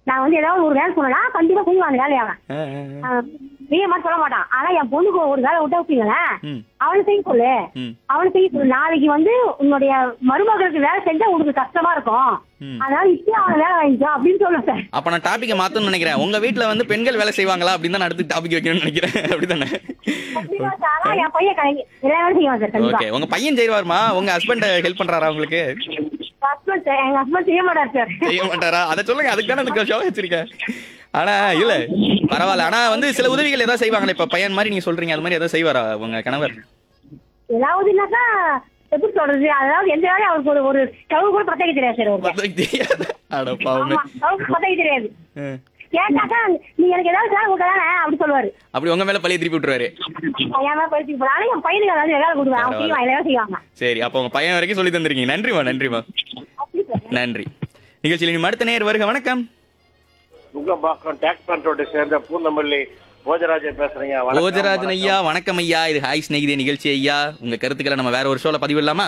நான் வந்து ஏதாவது ஒரு வேலை சொன்னா கண்டிப்பா செய்வான் அந்த வேலையை அவன் ஆ, ஆ, ஆ. ஆஹ் நீ மட்டும் சொல்ல மாட்டான் ஆனா என் பொண்ணுக்கு ஒரு வேலை விட்டா வச்சுங்களேன் ம் அவனை செய்ய சொல்லு ம் அவனை செய்ய சொல்லு நாளைக்கு வந்து உன்னுடைய மருமகளுக்கு வேலை செஞ்சா உனக்கு கஷ்டமா இருக்கும் ம். அதனால இப்பயே அவனை வேலை வாங்கிக்கோ அப்படின்னு சொல்லுவேன் சார் அப்ப நான் டாபிக்கை மாத்தணும்னு நினைக்கிறேன் உங்க வீட்ல வந்து பெண்கள் வேலை செய்வாங்களா அப்படின்னு தான் அடுத்து டாபிக் வைக்கணும்னு நினைக்கிறேன் அப்படிதானே கண்டிப்பா சார். ஆனா என் பையன் கை- எல்லா வேலையும் செய்வான் சார் கண்டிப்பா ஓகே உங்க பையன் செய்வாருமா உங்க ஹஸ்பண்ட் ஹெல்ப் பண்றாரா உங்களுக்கு ஹஸ்பண்ட் எங்க ஹஸ்பண்ட் செய்ய மாட்டார் சார் செய்ய மாட்டாரா அதை சொல்லுங்க அதுக்கு தானே இந்த ஷோ வச்சிருக்கேன் ஆனா இல்ல பரவாயில்ல ஆனா வந்து சில உதவிகள் ஏதாவது செய்வாங்களே இப்ப பையன் மாதிரி நீங்க சொல்றீங்க அது மாதிரி ஏதாவது செய்வாரா உங்க கணவர் ஏதாவதுனாக்கா எப்படி சொல்றது அதாவது எந்த வேலையும் அவருக்கு ஒரு ஒரு கவு கூட பத்தக்க தெரியாது சார் அவருக்கு மத்தவங்களுக்கு தெரியாது அட பாவமே ஆமா கவுக்கு பத்தக்க தெரியாது ம். கேட்டாக்கா நீ எனக்கு ஏதாவது வேலை கொடுக்கலானே அப்படி சொல்லுவாரு அப்படி உங்க மேல பழைய திருப்பி விட்டுருவாரு என் மேல பயிற்சி போறான் ஆனா என் பையனுக்கு ஏதாவது வேலை கொடுக்குவேன் அவன் செய்வான் எல்லாரும் செய்வாங்க சரி அப்ப உங்க பையன் வரைக்கும் சொல்லி தந்திருக்கீங்க நன்றிமா நன்றிமா அப்படி சார் நன்றி நிகழ்ச்சியில் இனி அடுத்த நேர் வருக வணக்கம் நுங்கம்பாக்கம் டாக்ஸ் கண்ட்ரோட்டை சேர்ந்த பூந்தமல்லி போஜராஜன் பேசுறீங்க வணக்கம், ஓஜராஜன் வணக்கம். ஐயா வணக்கம் ஐயா இது ஹாய் ஸ்நேகிதே நிகழ்ச்சி ஐயா உங்க கருத்துக்களை நம்ம வேற ஒரு ஷோல பதிவிடலாமா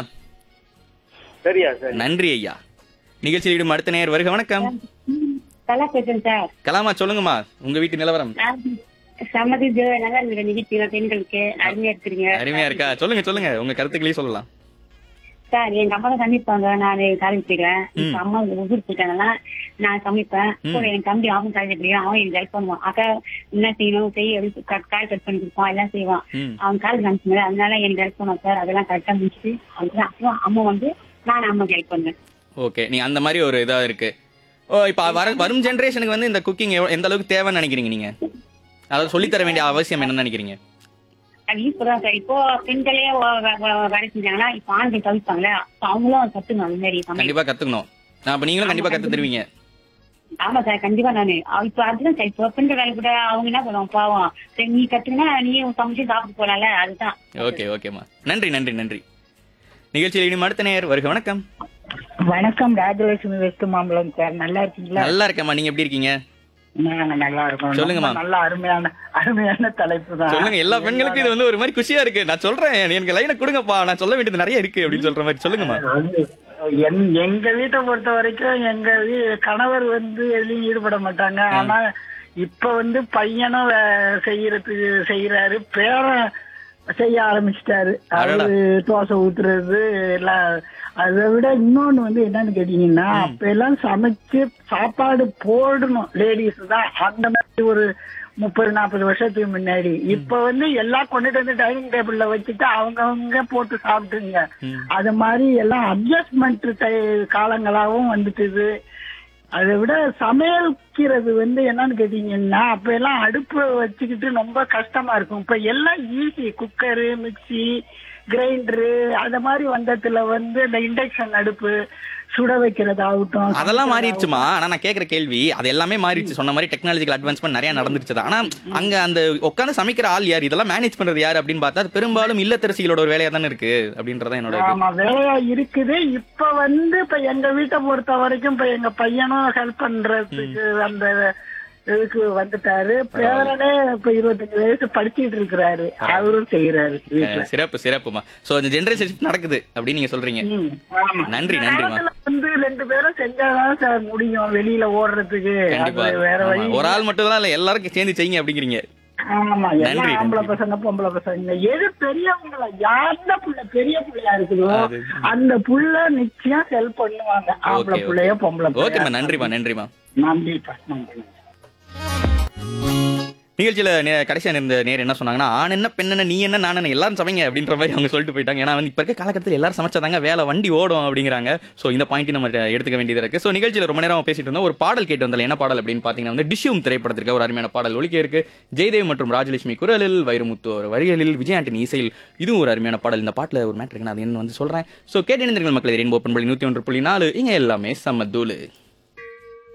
சரியா சரி நன்றி ஐயா நிகழ்ச்சியில் ஈடும் அடுத்த நேர் வருக வணக்கம் நல்லா பேசுறேன் சார் கலாமா சொல்லுங்கம்மா உங்க வீட்டு நிலவரம் சம்மதி நல்லா இருக்கிற நிகழ்ச்சி பெண்களுக்கு அருமையா இருக்கிறீங்க அருமையா இருக்கா சொல்லுங்க சொல்லுங்க உங்க கருத்துக்களையும் சொல்லலாம் சார் எங்க அம்மா தான் சமைப்பாங்க நான் காலேஜ் போய்க்கிறேன் ம். இப்ப அம்மா ஊருக்கு போயிட்டாங்கன்னா நான் சமைப்பேன் கூட என் தம்பி அவன் காலேஜ் போய் அவன் எனக்கு ஹெல்ப் பண்ணுவான் அக்கா என்ன செய்யணும் செய்ய கால் கட் பண்ணி கொடுப்பான் எல்லாம் செய்வான் ம் அவன் காலேஜ் அனுப்புங்க அதனால எனக்கு ஹெல்ப் பண்ணுவான் சார் அதெல்லாம் கரெக்டா முடிச்சுட்டு அதுதான் அப்புறம் அம்மா வந்து நான் அம்மாக்கு ஹெல்ப் பண்ணுவேன் ஓகே நீ அந்த மாதிரி ஒரு இதா இருக்கு ஓ இப்ப வர வரும் ஜெனரேஷனுக்கு வந்து இந்த குக்கிங் எந்த அளவுக்கு தேவைன்னு நினைக்கிறீங்க நீங்க அதாவது சொல்லித் தர வேண்டிய அவசியம் என்னன்னு நினைக்கிறீங்க அது இப்பதான் சார் இப்போ பெண்களே வ- வ- வ- வேலை செஞ்சாங்கன்னா இப்ப ஆண்கள் தவிப்பாங்களே அப்ப அவங்களும் கத்துக்கணும் அந்த மாதிரி சமையல். கண்டிப்பா கத்துக்கணும் நான் அப்ப நீங்களும் கண்டிப்பா கத்து தருவீங்க ஆமா சார் கண்டிப்பா நானு அவ- இப்ப அதுதான் சார் இப்போ பெண்கள் வேலை கூட அவங்க என்ன பண்ணுவாங்க பாவம் சரி நீ கத்துக்கினா நீயும் சமைச்சு சாப்பிட்டு போலாம்ல அதுதான் ஓகே ஓகேம்மா நன்றி நன்றி நன்றி நிகழ்ச்சியில் இனி அடுத்த நேர் வருக வணக்கம் வணக்கம் ராஜலட்சுமி வெஸ்ட் மாம்பலம் சார் நல்லா இருக்கீங்களா நல்லா இருக்கேம்மா நீங்க எப்படி இருக்கீங்க நாங்க நல்லா இருக்கோம் சொல்லுங்கம்மா. ரொம்ப நல்ல அருமையான அருமையான தலைப்பு தான் சொல்லுங்க எல்லா பெண்களுக்கும் இது வந்து ஒரு மாதிரி குஷியா இருக்கு நான் சொல்றேன் எனக்கு லைனை கொடுங்கப்பா நான் சொல்ல வேண்டியது நிறைய இருக்கு அப்படின்னு சொல்ற மாதிரி சொல்லுங்கம்மா வந்து என்- எங்க வீட்டை பொறுத்த வரைக்கும் எங்க வீ- கணவர் வந்து எதுலயும் ஈடுபட மாட்டாங்க ஆனா இப்ப வந்து பையனும் வே- செய்யறதுக்கு செய்யறாரு பேரன் செய்ய ஆரம்பிச்சிட்டாரு அடடா. அவரு தோசை ஊத்துறது எல்லாம் அதை விட இன்னொன்னு வந்து என்னன்னு கேட்டீங்கன்னா அப்ப எல்லாம் சமைச்சு சாப்பாடு போடணும் லேடிஸ் தான் அந்த மாதிரி ஒரு முப்பது நாற்பது வருஷத்துக்கு முன்னாடி இப்ப வந்து எல்லாம் கொண்டுட்டு வந்து டைனிங் டேபிள்ல வச்சுட்டு அவங்கவங்க போட்டு சாப்பிட்டுங்க அது மாதிரி எல்லாம் அட்ஜஸ்ட்மெண்ட் காலங்களாகவும் வந்துட்டுது அதை விட சமையல்க்கிறது வந்து என்னன்னு கேட்டீங்கன்னா அப்ப எல்லாம் அடுப்பு வச்சுக்கிட்டு ரொம்ப கஷ்டமா இருக்கும் இப்ப எல்லாம் ஈஸி குக்கரு மிக்ஸி கிரைண்டரு அந்த மாதிரி வந்ததுல வந்து இந்த இண்டக்ஷன் அடுப்பு சுட வைக்கிறது ஆகட்டும் அதெல்லாம் மாறிடுச்சுமா ஆனா நான் கேக்குற கேள்வி அது எல்லாமே மாறிடுச்சு சொன்ன மாதிரி டெக்னாலஜிக்கல் அட்வான்ஸ்மெண்ட் நிறைய நடந்துருச்சு தான். ஆனா அங்க அந்த உட்காந்து சமைக்கிற ஆள் யார் இதெல்லாம் மேனேஜ் பண்றது யார் அப்படின்னு பார்த்தா அது பெரும்பாலும் இல்லத்தரசிகளோட ஒரு வேலையா தானே இருக்கு அப்படின்றதான் என்னோட இது. ஆமா வேலையா இருக்குது இப்ப வந்து இப்ப எங்க வீட்டை பொறுத்த வரைக்கும் இப்ப எங்க பையனும் ஹெல்ப் பண்றதுக்கு அந்த இதுக்கு வந்துட்டாரு பேரனே இப்ப இருபத்தஞ்சு வயசு படிச்சிட்டு இருக்கிறாரு அவரும் செய்யறாரு வீட்டுல அஹ், சிறப்பு சிறப்புமா சோ இந்த ஜெனரேஷன் நடக்குது அப்படின்னு நீங்க சொல்றீங்க ம், ஆமா. நன்றி, இந்த நன்றிம்மா. நேரத்துல வந்து ரெண்டு பேரும் செஞ்சாதான் சார் முடியும் வெளியில ஓடுறதுக்கு கண்டிப்பா அது வேற ஆமா. வழி ஒரு ஆள் மட்டும் தான் இல்ல எல்லாருக்கும் சேர்ந்து செய்யுங்க அப்படிங்கிறீங்க ஆமா எல்லாம் நன்றி, ஆம்பளை நன்றி. பசங்க பொம்பளை பசங்க எது பெரியவங்கள யாருந்த புள்ள பெரிய புள்ளையா இருக்குதோ அது. அந்த புள்ள நிச்சயம் ஹெல்ப் பண்ணுவாங்க ஆம்பளை ஓகே புள்ளையோ பொம்பளை ஓகேம்மா புள்ளையோ நன்றிமா நன்றிமா நன்றிப்பா நன்றி நிகழ்ச்சியில நே- கடைசியா இருந்த நேர் என்ன சொன்னாங்கன்னா ஆண் என்ன பெண் என்ன நீ என்ன நான் என்ன எல்லாரும் சமைங்க அப்படின்ற மாதிரி அவங்க சொல்லிட்டு போயிட்டாங்க ஏன்னா வந்து இப்ப இருக்க காலகட்டத்தில் எல்லாரும் சமைச்சாதாங்க வேலை வண்டி ஓடும் அப்படிங்கிறாங்க சோ இந்த பாயிண்ட் நம்ம எடுத்துக்க வேண்டியது இருக்கு சோ நிகழ்ச்சியில ரொம்ப நேரம் பேசிட்டு இருந்தோம் ஒரு பாடல் கேட்டு வந்தால என்ன பாடல் அப்படின்னு பாத்தீங்கன்னா வந்து டிஷ்யூம் திரைப்படத்திற்கு ஒரு அருமையான பாடல் ஒலிக்க இருக்கு ஜெயதேவ் மற்றும் ராஜலட்சுமி குரலில் வைரமுத்து ஒரு வரிகளில் விஜய் ஆண்டனி இசையில் இதுவும் ஒரு அருமையான பாடல் இந்த பாட்டுல ஒரு மேட்ருக்கு நான் அது என்ன வந்து சொல்றேன் சோ கேட்டு மக்கள் ரெயின்போ பண்பளி நூத்தி ஒன்று புள்ளி நாலு இங்க எல்லாமே செம்ம தூளு